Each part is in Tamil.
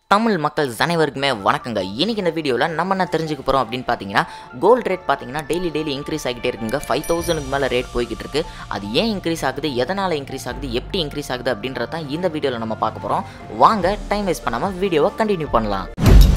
தமிழ் மக்கள் அனைவருக்குமே வணக்கங்க இன்னைக்கு இந்த வீடியோவில் நம்ம என்ன தெரிஞ்சுக்க போகிறோம் அப்படின்னு பார்த்தீங்கன்னா கோல்டு ரேட் பார்த்தீங்கன்னா டெய்லி டெய்லி இன்க்ரீஸ் ஆகிட்டே இருக்குங்க ஃபைவ் தௌசண்ட்க்கு மேலே ரேட் போய்கிட்டு இருக்கு அது ஏன் இன்க்ரீஸ் ஆகுது எதனால் இன்க்ரீஸ் ஆகுது எப்படி இன்க்ரீஸ் ஆகுது அப்படின்றத தான் இந்த வீடியோவில் நம்ம பார்க்க போகிறோம் வாங்க டைம் வேஸ்ட் பண்ணாமல் வீடியோவை கண்டினியூ பண்ணலாம்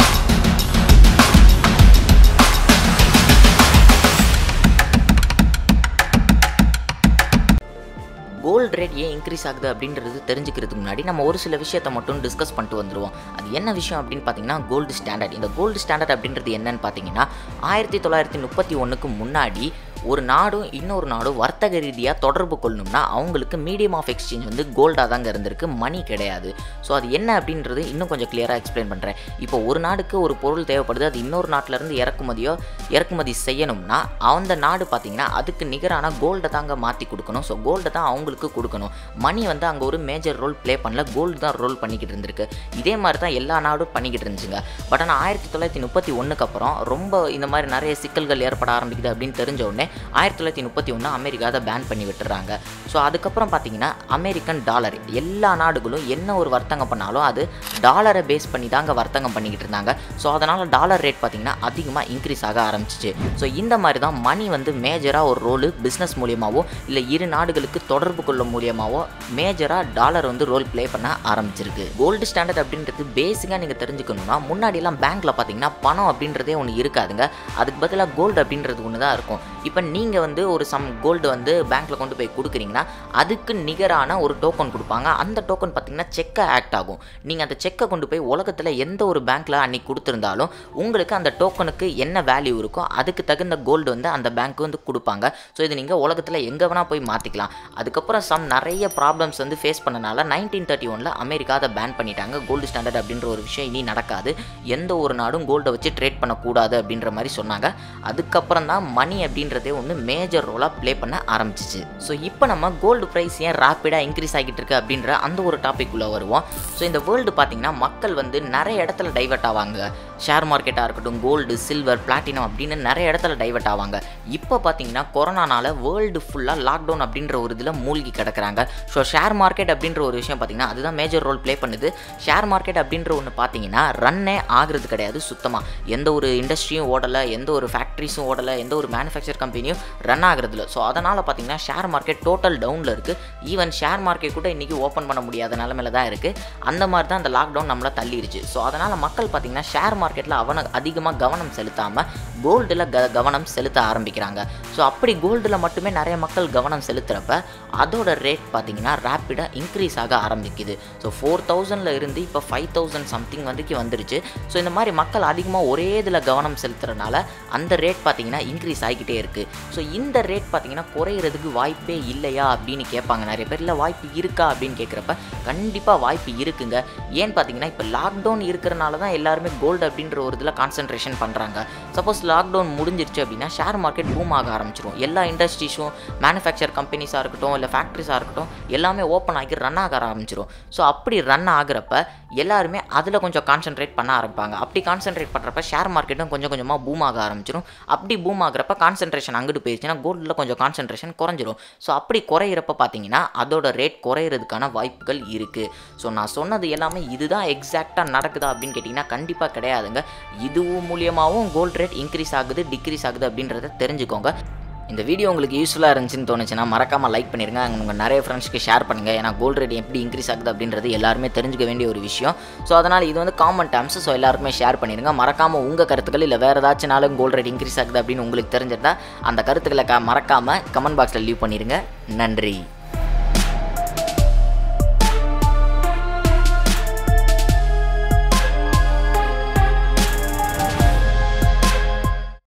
கோல்டு ரேட் ஏன் இன்க்ரீஸ் ஆகுது அப்படின்றது தெரிஞ்சுக்கிறதுக்கு முன்னாடி நம்ம ஒரு சில விஷயத்தை மட்டும் டிஸ்கஸ் பண்ணிட்டு வந்துருவோம் அது என்ன விஷயம் அப்படின்னு பார்த்தீங்கன்னா கோல்டு ஸ்டாண்டர்ட் இந்த கோல்டு ஸ்டாண்டர்ட் அப்படின்றது என்னன்னு பார்த்தீங்கன்னா ஆயிரத்தி தொள்ளாயிரத்தி முப்பத்தி ஒன்றுக்கு முன்னாடி ஒரு நாடும் இன்னொரு நாடும் வர்த்தக ரீதியாக தொடர்பு கொள்ளணும்னா அவங்களுக்கு மீடியம் ஆஃப் எக்ஸ்சேஞ்ச் வந்து கோல்டாக தாங்க இருந்திருக்கு மணி கிடையாது ஸோ அது என்ன அப்படின்றது இன்னும் கொஞ்சம் கிளியராக எக்ஸ்பிளைன் பண்ணுறேன் இப்போ ஒரு நாடுக்கு ஒரு பொருள் தேவைப்படுது அது இன்னொரு நாட்டிலேருந்து இறக்குமதியோ இறக்குமதி செய்யணும்னா அந்த நாடு பார்த்தீங்கன்னா அதுக்கு நிகரான கோல்டை தாங்க மாற்றி கொடுக்கணும் ஸோ கோல்டை தான் அவங்களுக்கு கொடுக்கணும் மணி வந்து அங்கே ஒரு மேஜர் ரோல் ப்ளே பண்ணல கோல்டு தான் ரோல் பண்ணிக்கிட்டு இருந்திருக்கு இதே மாதிரி தான் எல்லா நாடும் பண்ணிக்கிட்டு இருந்துச்சுங்க பட் ஆனால் ஆயிரத்தி தொள்ளாயிரத்தி முப்பத்தி ஒன்றுக்கு அப்புறம் ரொம்ப இந்த மாதிரி நிறைய சிக்கல்கள் ஏற்பட ஆரம்பிக்குது அப்படின்னு தெரிஞ்ச உடனே ஆயிரத்தி தொள்ளாயிரத்தி முப்பத்தி ஒன்று அமெரிக்கா அதை பேன் பண்ணி விட்டுறாங்க ஸோ அதுக்கப்புறம் பார்த்தீங்கன்னா அமெரிக்கன் டாலர் எல்லா நாடுகளும் என்ன ஒரு வர்த்தகம் பண்ணாலும் அது டாலரை பேஸ் பண்ணி தாங்க வர்த்தகம் பண்ணிக்கிட்டு இருந்தாங்க ஸோ அதனால் டாலர் ரேட் பார்த்தீங்கன்னா அதிகமாக இன்க்ரீஸ் ஆக ஆரம்பிச்சிச்சு ஸோ இந்த மாதிரி தான் மணி வந்து மேஜராக ஒரு ரோலு பிஸ்னஸ் மூலியமாகவோ இல்லை இரு நாடுகளுக்கு தொடர்பு கொள்ள மூலியமாகவோ மேஜராக டாலர் வந்து ரோல் ப்ளே பண்ண ஆரம்பிச்சிருக்கு கோல்டு ஸ்டாண்டர்ட் அப்படின்றது பேசிக்காக நீங்கள் தெரிஞ்சுக்கணும்னா முன்னாடியெல்லாம் பேங்க்கில் பார்த்தீங்கன்னா பணம் அப்படின்றதே ஒன்று இருக்காதுங்க அதுக்கு பதிலாக கோல்டு அப்படின்றது ஒன்று தான் இருக்கும் இப்போ நீங்கள் வந்து ஒரு சம் கோல்டு வந்து பேங்க்கில் கொண்டு போய் கொடுக்குறீங்கன்னா அதுக்கு நிகரான ஒரு டோக்கன் கொடுப்பாங்க அந்த டோக்கன் பார்த்தீங்கன்னா செக்கை ஆக்ட் ஆகும் நீங்கள் அந்த செக்கை கொண்டு போய் உலகத்தில் எந்த ஒரு பேங்க்கில் அன்னைக்கு கொடுத்துருந்தாலும் உங்களுக்கு அந்த டோக்கனுக்கு என்ன வேல்யூ இருக்கோ அதுக்கு தகுந்த கோல்டு வந்து அந்த பேங்க் வந்து கொடுப்பாங்க ஸோ இது நீங்கள் உலகத்தில் எங்கே வேணால் போய் மாற்றிக்கலாம் அதுக்கப்புறம் சம் நிறைய ப்ராப்ளம்ஸ் வந்து ஃபேஸ் பண்ணனால நைன்டீன் தேர்ட்டி ஒனில் அமெரிக்கா அதை பேன் பண்ணிட்டாங்க கோல்டு ஸ்டாண்டர்ட் அப்படின்ற ஒரு விஷயம் இனி நடக்காது எந்த ஒரு நாடும் கோல்டை வச்சு ட்ரேட் பண்ணக்கூடாது அப்படின்ற மாதிரி சொன்னாங்க அதுக்கப்புறம் தான் மணி அப்படின்றதே ஒன்று மேஜர் ரோலாக ப்ளே பண்ண ஆரம்பிச்சிச்சு ஸோ இப்போ நம்ம கோல்டு ப்ரைஸ் ஏன் ரேப்பிடாக இன்க்ரீஸ் ஆகிட்டு இருக்கு அப்படின்ற அந்த ஒரு டாபிக் உள்ள வருவோம் ஸோ இந்த வேர்ல்டு பார்த்தீங்கன்னா மக்கள் வந்து நிறைய இடத்துல டைவர்ட் ஆவாங்க ஷேர் மார்க்கெட்டாக இருக்கட்டும் கோல்டு சில்வர் பிளாட்டினம் அப்படின்னு நிறைய இடத்துல டைவர்ட் ஆவாங்க இப்போ பார்த்தீங்கன்னா கொரோனானால வேர்ல்டு ஃபுல்லாக லாக்டவுன் அப்படின்ற ஒரு இதில் மூழ்கி கிடக்குறாங்க ஸோ ஷேர் மார்க்கெட் அப்படின்ற ஒரு விஷயம் பார்த்தீங்கன்னா அதுதான் மேஜர் ரோல் ப்ளே பண்ணுது ஷேர் மார்க்கெட் அப்படின்ற ஒன்று பார்த்தீங்கன்னா ரன்னே ஆகுறது கிடையாது சுத்தமாக எந்த ஒரு இண்டஸ்ட்ரியும் ஓடலை எந்த ஒரு ஃபேக்ட்ரிஸும் ஓடலை எந்த ஒரு மேனுஃபேக்சர் கம்பெனியும் ரன் ஆகுறதில்ல ஸோ அதனால் பார்த்தீங்கன்னா ஷேர் மார்க்கெட் டோட்டல் டவுனில் இருக்குது ஈவன் ஷேர் மார்க்கெட் கூட இன்றைக்கி ஓப்பன் பண்ண முடியாத நிலமையில தான் இருக்குது அந்த மாதிரி தான் அந்த லாக்டவுன் நம்மளை தள்ளிருச்சு ஸோ அதனால் மக்கள் பார்த்தீங்கன்னா ஷேர் மார்க்கெட்டில் அவனை அதிகமாக கவனம் செலுத்தாமல் கோல்டில் க கவனம் செலுத்த ஆரம்பிக்கிறாங்க ஸோ அப்படி கோல்டில் மட்டுமே நிறைய மக்கள் கவனம் செலுத்துகிறப்ப அதோட ரேட் பார்த்தீங்கன்னா ரேப்பிடாக இன்க்ரீஸ் ஆக ஆரம்பிக்குது ஸோ ஃபோர் தௌசண்டில் இருந்து இப்போ ஃபைவ் தௌசண்ட் சம்திங் வந்துக்கு வந்துருச்சு ஸோ இந்த மாதிரி மக்கள் அதிகமாக ஒரே இதில் கவனம் செலுத்துறதுனால அந்த ரேட் பார்த்தீங்கன்னா இன்க்ரீஸ் ஆகிக்கிட்டே இருக்குது ஸோ இந்த ரேட் பார்த்தீங்கன்னா குறையிறதுக்கு வாய்ப்பே இல்லையா அப்படின்னு கேட்பாங்க நிறைய பேர் இல்லை வாய்ப்பு இருக்கா அப்படின்னு கேட்குறப்ப கண்டிப்பாக வாய்ப்பு இருக்குங்க ஏன்னு பார்த்தீங்கன்னா இப்போ லாக்டவுன் இருக்கிறனால தான் எல்லாருமே கோல்டு அப்படின்ற ஒரு இதில் கான்சன்ட்ரேஷன் பண்ணுறாங்க சப்போஸ் லாக்டவுன் முடிஞ்சிருச்சு அப்படின்னா ஷேர் மார்க்கெட் பூம் ஆக ஆரம்பிச்சிரும் எல்லா இண்டஸ்ட்ரீஸும் மேனுஃபேக்சர் கம்பெனிஸாக இருக்கட்டும் இல்லை ஃபேக்ட்ரிஸாக இருக்கட்டும் எல்லாமே ஓப்பன் ஆகி ரன் ஆக ஆரம்பிச்சிரும் ஸோ அப்படி ரன் ஆகுறப்ப எல்லாருமே அதில் கொஞ்சம் கான்சென்ட்ரேட் பண்ண ஆரம்பிப்பாங்க அப்படி கான்சென்ட்ரேட் பண்ணுறப்ப ஷேர் மார்க்கெட்டும் கொஞ்சம் கொஞ்சமாக பூம் ஆக ஆரம்பிச்சிரும் அப்படி பூம் ஆகுறப்ப கான்சென்ட்ரேஷன் அங்கிட்டு போயிடுச்சுன்னா கோல்டில் கொஞ்சம் கான்சென்ட்ரேஷன் குறைஞ்சிரும் ஸோ அப்படி குறையிறப்ப பார்த்தீங்கன்னா அதோட ரேட் குறையிறதுக்கான வாய்ப்புகள் இருக்குது ஸோ நான் சொன்னது எல்லாமே இதுதான் எக்ஸாக்டாக நடக்குதா அப்படின்னு கேட்டிங்கன்னா கண்டிப்பாக கிடையாதுங்க இது மூலியமாகவும் கோல்டு ரேட் இன்க்ரீஸ் ஆகுது டிக்ரீஸ் ஆகுது அப்படின்றத தெரிஞ்சுக்கோங்க இந்த வீடியோ உங்களுக்கு யூஸ்ஃபுல்லாக இருந்துச்சுன்னு தோணுச்சுன்னா மறக்காமல் லைக் பண்ணிடுங்க உங்கள் நிறைய ஃப்ரெண்ட்ஸ்க்கு ஷேர் பண்ணுங்கள் ஏன்னா கோல்டு ரேட் எப்படி இன்க்ரீஸ் ஆகுது அப்படின்றது எல்லாருமே தெரிஞ்சுக்க வேண்டிய ஒரு விஷயம் ஸோ அதனால் இது வந்து காமன் டேர்ம்ஸ் ஸோ எல்லாருக்குமே ஷேர் பண்ணிடுங்க மறக்காமல் உங்கள் கருத்துக்கள் இல்லை வேறு ஏதாச்சும்னாலும் கோல்டு ரேட் இன்க்ரீஸ் ஆகுது அப்படின்னு உங்களுக்கு தெரிஞ்சிருந்தா அந்த கருத்துக்களை க மறக்காமல் கமெண்ட் பாக்ஸில் லீவ் பண்ணிடுங்க நன்றி